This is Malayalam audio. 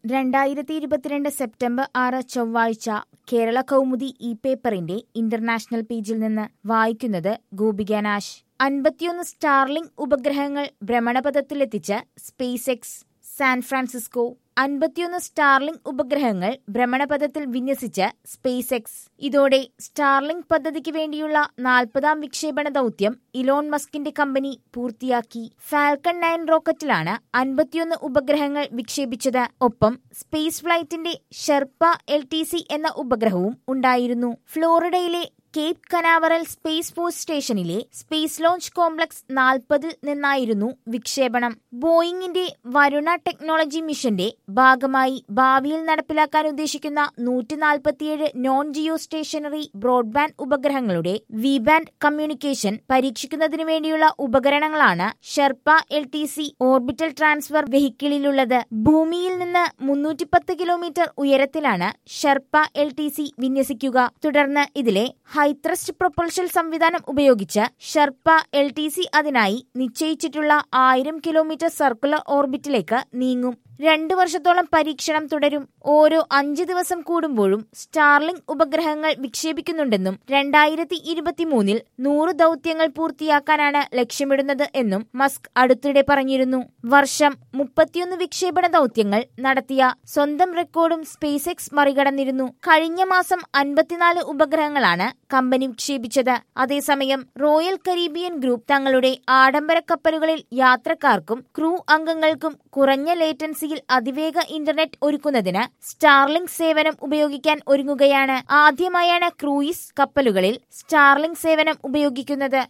രണ്ടായിരത്തി ഇരുപത്തിരണ്ട് സെപ്റ്റംബർ ആറ് ചൊവ്വാഴ്ച കേരള കൗമുദി ഇ പേപ്പറിന്റെ ഇന്റർനാഷണൽ പേജിൽ നിന്ന് വായിക്കുന്നത് ഗോപിക നാശ് അൻപത്തിയൊന്ന് സ്റ്റാർലിംഗ് ഉപഗ്രഹങ്ങൾ ഭ്രമണപഥത്തിലെത്തിച്ച് സ്പേസ് എക്സ് സാൻ ഫ്രാൻസിസ്കോ അൻപത്തിയൊന്ന് സ്റ്റാർലിംഗ് ഉപഗ്രഹങ്ങൾ ഭ്രമണപഥത്തിൽ വിന്യസിച്ച് സ്പേസ് എക്സ് ഇതോടെ സ്റ്റാർലിംഗ് പദ്ധതിക്ക് വേണ്ടിയുള്ള നാൽപ്പതാം വിക്ഷേപണ ദൗത്യം ഇലോൺ മസ്കിന്റെ കമ്പനി പൂർത്തിയാക്കി ഫാൽക്കൺ നയൻ റോക്കറ്റിലാണ് അൻപത്തിയൊന്ന് ഉപഗ്രഹങ്ങൾ വിക്ഷേപിച്ചത് ഒപ്പം സ്പേസ് ഫ്ലൈറ്റിന്റെ ഷെർപ്പ എൽ എന്ന ഉപഗ്രഹവും ഉണ്ടായിരുന്നു ഫ്ലോറിഡയിലെ കേപ്പ് കനാവറൽ സ്പേസ് ഫോഴ്സ് സ്റ്റേഷനിലെ സ്പേസ് ലോഞ്ച് കോംപ്ലക്സ് നാൽപ്പതിൽ നിന്നായിരുന്നു വിക്ഷേപണം ബോയിങ്ങിന്റെ വരുണ ടെക്നോളജി മിഷന്റെ ഭാഗമായി ഭാവിയിൽ നടപ്പിലാക്കാൻ ഉദ്ദേശിക്കുന്ന നൂറ്റി നാൽപ്പത്തിയേഴ് നോൺ ജിയോ സ്റ്റേഷനറി ബ്രോഡ്ബാൻഡ് ഉപഗ്രഹങ്ങളുടെ വി ബാൻഡ് കമ്മ്യൂണിക്കേഷൻ പരീക്ഷിക്കുന്നതിനു വേണ്ടിയുള്ള ഉപകരണങ്ങളാണ് Sherpa L T C orbital transfer വെഹിക്കിളിലുള്ളത് ഭൂമിയിൽ നിന്ന് മുന്നൂറ്റിപ്പത്ത് കിലോമീറ്റർ ഉയരത്തിലാണ് ഷെർപ്പ എൽ ടി സി വിന്യസിക്കുക തുടർന്ന് ഇതിലെ ഹൈത്രസ്റ്റ് പ്രൊപ്പൽഷൻ സംവിധാനം ഉപയോഗിച്ച് ഷെർപ്പ എൽ ടി സി അതിനായി നിശ്ചയിച്ചിട്ടുള്ള ആയിരം കിലോമീറ്റർ സർക്കുലർ ഓർബിറ്റിലേക്ക് നീങ്ങും രണ്ടു വർഷത്തോളം പരീക്ഷണം തുടരും ഓരോ അഞ്ച് ദിവസം കൂടുമ്പോഴും സ്റ്റാർലിംഗ് ഉപഗ്രഹങ്ങൾ വിക്ഷേപിക്കുന്നുണ്ടെന്നും രണ്ടായിരത്തി ഇരുപത്തിമൂന്നിൽ നൂറ് ദൗത്യങ്ങൾ പൂർത്തിയാക്കാനാണ് ലക്ഷ്യമിടുന്നത് എന്നും മസ്ക് അടുത്തിടെ പറഞ്ഞിരുന്നു വർഷം മുപ്പത്തിയൊന്ന് വിക്ഷേപണ ദൗത്യങ്ങൾ നടത്തിയ സ്വന്തം റെക്കോർഡും സ്പേസ് എക്സ് മറികടന്നിരുന്നു കഴിഞ്ഞ മാസം അൻപത്തിനാല് ഉപഗ്രഹങ്ങളാണ് കമ്പനി വിക്ഷേപിച്ചത് അതേസമയം റോയൽ കരീബിയൻ ഗ്രൂപ്പ് തങ്ങളുടെ ആഡംബര കപ്പലുകളിൽ യാത്രക്കാർക്കും ക്രൂ അംഗങ്ങൾക്കും കുറഞ്ഞ ലേറ്റൻസിയിൽ അതിവേഗ ഇന്റർനെറ്റ് ഒരുക്കുന്നതിന് സ്റ്റാർലിംഗ് സേവനം ഉപയോഗിക്കാൻ ഒരുങ്ങുകയാണ് ആദ്യമായാണ് ക്രൂയിസ് കപ്പലുകളിൽ സ്റ്റാർലിംഗ് സേവനം ഉപയോഗിക്കുന്നത്